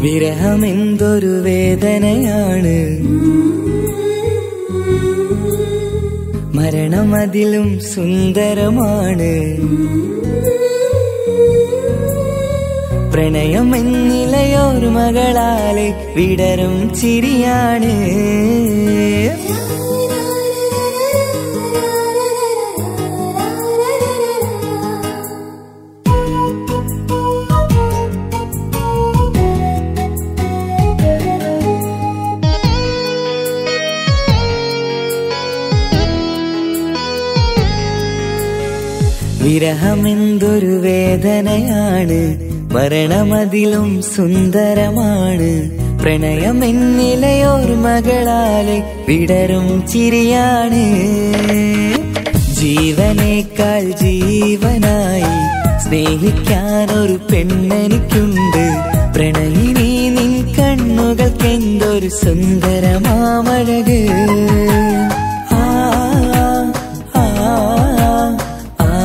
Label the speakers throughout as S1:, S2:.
S1: വിരഹമെന്തൊരു വേദനയാണ് മരണം അതിലും സുന്ദരമാണ് പ്രണയം എന്നിലയൊരു മകളാലെ വിടരും ചിരിയാണ് വിരഹമെന്തൊരു വേദനയാണ് മരണമതിലും സുന്ദരമാണ് പ്രണയം എന്നിലയൊരു മകളാലെ വിടരും ചിരിയാണ് ജീവനേക്കാൾ ജീവനായി സ്നേഹിക്കാനൊരു പെണ്ണെനിക്കുണ്ട് പ്രണയിനി നിൻ കണ്ണുകൾക്കെന്തൊരു സുന്ദരമാമഴക് ആ ആ ആ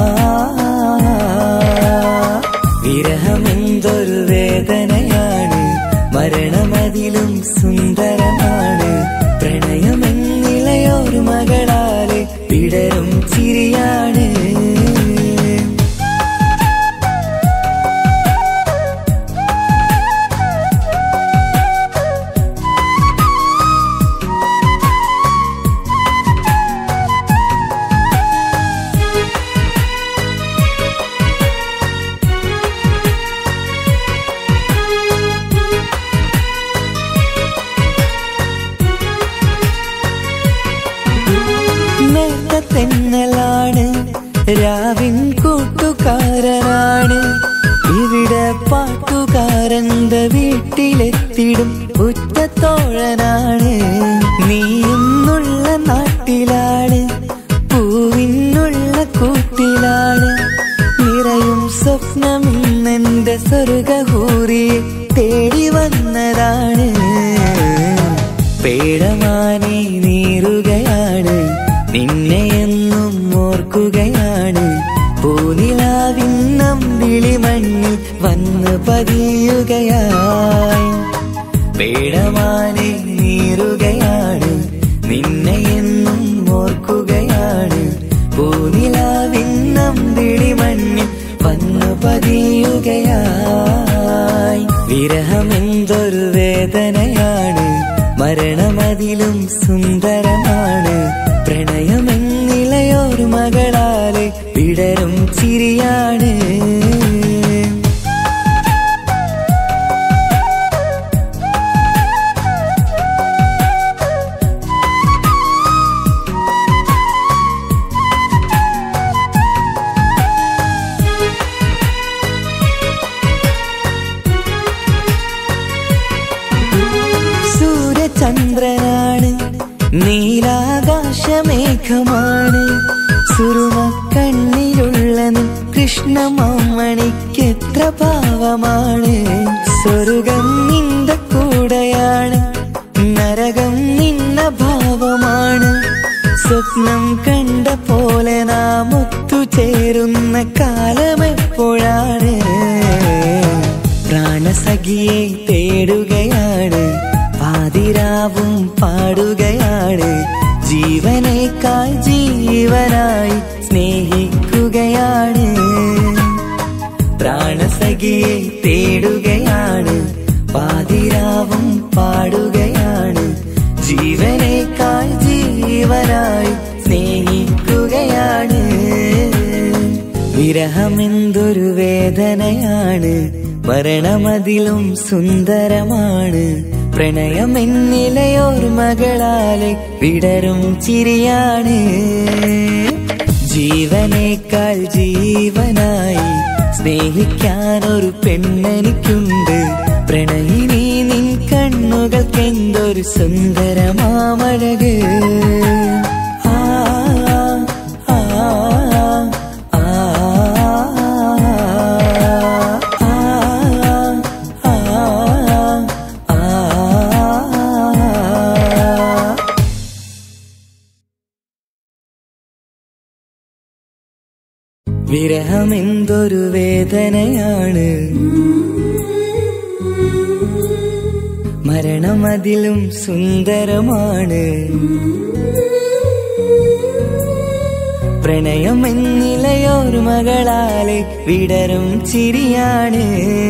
S1: വിരഹമെന്തൊരു വേദനയാണ് മരണമതിലും സുന്ദരമാണ് പ്രണയമെന്നിലയൊരു മകളാലെ വിടരും ചിരിയാണ് തെന്നലാണ് രാവിൻ കൂട്ടുകാരനാണ് ഇവിടെ പാട്ടുകാരന്റെ വീട്ടിലെത്തിടും ഉറ്റത്തോഴനാണ് നീയുന്നുള്ള നാട്ടിലാണ് പൂവിനുള്ള കൂട്ടിലാണ് നിറയും സ്വപ്നം ഇന്നെന്റെ സ്വർഗഹൂറിയെ തേടി വന്നതാണ് പേടമാനെ നീറുകയാണ് നിന്നെ എന്നും ഓർക്കുകയാണ് പൂനിലാവിന്നം വിളിമണ്ണിൽ വന്ന് പതിയുകയായി പേടമാനെ നീറുകയാണ് നിന്നെ എന്നും ഓർക്കുകയാണ് പൂനിലാവിന്നം വിളിമണ്ണിൽ വന്നു പതിയുകയായി വിരഹമെന്തൊരു വേദനയാണ് മരണമതിലും സുന്ദരമാണ് പ്രണയമെന്നിലയൊരു മകളാലെ വിടരും ചിരിയാണ് സൂര്യചന്ദ്രനാണ് നീലാകാശമേഘമാണ് സുറുമ കണ്ണിലുള്ള നിൻ കൃഷ്ണമാമണിക്കെത്ര ഭാവമാണ് സ്വർഗം നിന്റെ കൂടെയാണ് നരകം നിന്ന ഭാവമാണ് സ്വപ്നം കണ്ട പോലെ നാം ഒത്തുചേരുന്ന കാലമെപ്പോഴാണ് പ്രാണസഖിയെ തേടുകയാണ് പാതിരാവും പാടുകയാണ് ജീവനേക്കാൾ ജീവനായി സ്നേഹിക്കുകയാണ് പ്രാണസഖിയെ തേടുകയാണ് പാതിരാവും പാടുകയാണ് ജീവനേക്കാൾ ജീവനായി സ്നേഹിക്കുകയാണ് വിരഹമെന്തൊരു വേദനയാണ് മരണമതിലും സുന്ദരമാണ് പ്രണയമെന്നിലയൊരു മകളാലെ വിടരും ചിരിയാണ് ജീവനേക്കാൾ ജീവനായി സ്നേഹിക്കാനൊരു പെണ്ണെനിക്കുണ്ട് പ്രണയിനി നിൻ കണ്ണുകൾക്കെന്തൊരു സുന്ദരമാമഴക് ആ ആ ആ വിരഹമെന്തൊരു വേദനയാണ് മരണം അതിലും സുന്ദരമാണ് പ്രണയം എന്നിലയോരു മകളാലെ വിടരും ചിരിയാണ്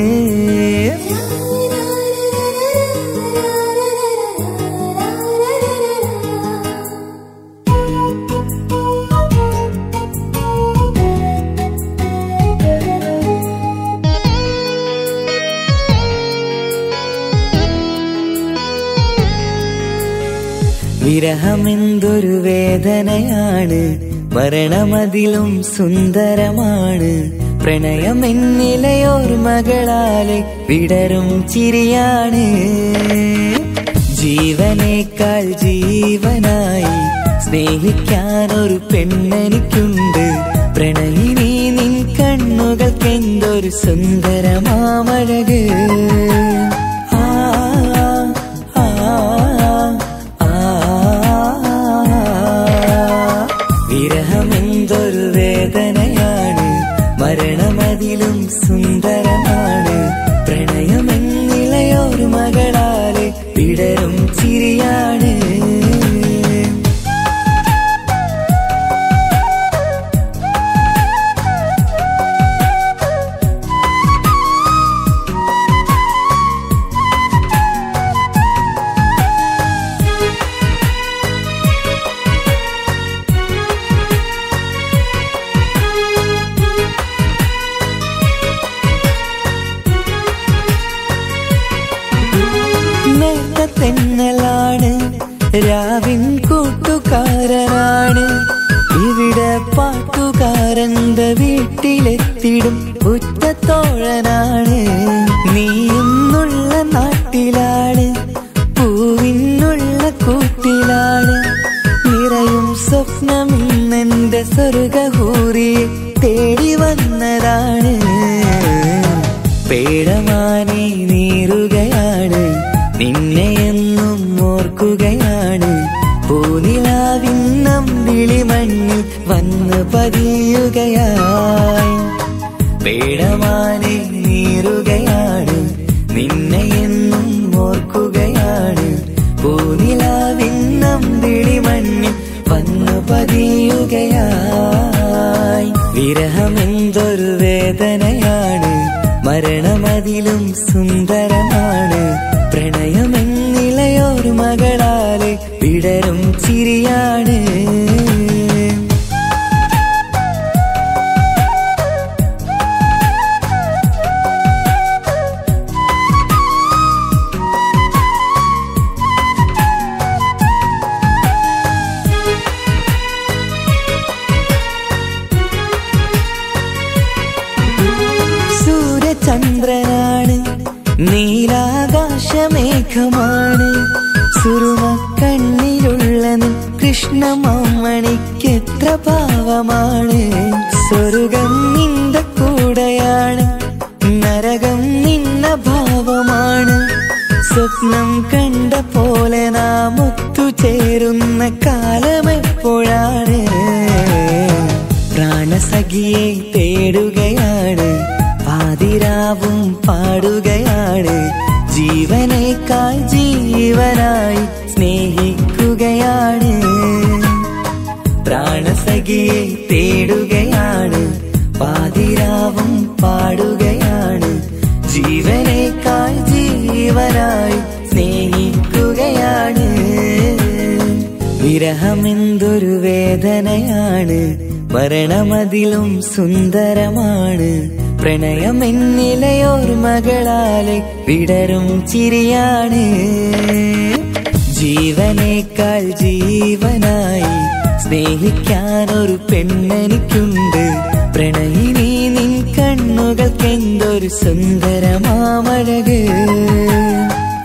S1: വിരഹമെന്തൊരു വേദനയാണ് മരണമതിലും സുന്ദരമാണ് പ്രണയം എന്നിലയോർ മകളാലെ വിടരും ചിരിയാണ് ജീവനേക്കാൾ ജീവനായി സ്നേഹിക്കാനൊരു പെണ്ണെനിക്കുണ്ട് പ്രണയിനി നിൻ കണ്ണുകൾക്കെന്തൊരു സുന്ദരമാമഴക് ആ ആ ആ വിരഹമെന്തൊരു വേദനയാണ് മരണമതിലും സുന്ദരമാണ് പ്രണയമെന്നിളയൊരു മകളാലെ വിടരും ചിരിയാണ് നേർത്ത തെന്നലാണ് രാവിൻ കൂട്ടുകാരനാണ് ഇവിടെ പാട്ടുകാരന്റെ വീട്ടിലെത്തിടും ഉറ്റത്തോഴനാണ് നീയുന്നുള്ള നാട്ടിലാണ് പൂവിനുള്ള കൂട്ടിലാണ് നിറയും സ്വപ്നമിന്നെന്റെ സ്വർഗഹൂറിയെ തേടി വന്നതാണ് പേടമാനെ നീറുകയാണ് നിന്നെ എന്നും ഓർക്കുകയാണ് പൂനിലാവിന്നം വിളിമണ്ണിൽ വന്ന് പതിയുകയായി പേടമാനെ നീറുകയാണ് നിന്നെ എന്നും ഓർക്കുകയാണ് പൂനിലാവിന്നം വിളിമണ്ണിൽ വന്നു പതിയുകയായി വിരഹമെന്തൊരു വേദനയാണ് മരണമതിലും സുന്ദരമാണ് പ്രണയമെന്നിളയൊരു മകളാലെ വിടരും ചിരിയാണ് സൂര്യചന്ദ്രനാണ് നീലാകാശമേഘമാണ് സുറുമ കണ്ണിലുള്ള നിൻ കൃഷ്ണമാമണിക്കെത്ര ഭാവമാണ് സ്വർഗം നിന്റെ കൂടെയാണ് നരകം നിന്ന ഭാവമാണ് സ്വപ്നം കണ്ട പോലെ നാം ഒത്തുചേരുന്ന കാലമെപ്പോഴാണ് പ്രാണസഖിയെ തേടുകയാണ് പാതിരാവും പാടുകയാണ് ജീവനേക്കാൾ ജീവനായി സ്നേഹിക്കുകയാണ് പ്രാണസഖിയെ തേടുകയാണ് പാതിരാവും പാടുകയാണ് ജീവനേക്കാൾ ജീവനായി സ്നേഹിക്കുകയാണ് വിരഹമെന്തൊരു വേദനയാണ് മരണമതിലും സുന്ദരമാണ് പ്രണയമെന്നിലയോർ മകളാലെ വിടരും ചിരിയാണ് ജീവനേക്കാൾ ജീവനായി സ്നേഹിക്കാനൊരു പെണ്ണെനിക്കുണ്ട് പ്രണയിനി നിൻ കണ്ണുകൾക്കെന്തൊരു സുന്ദരമാമഴക്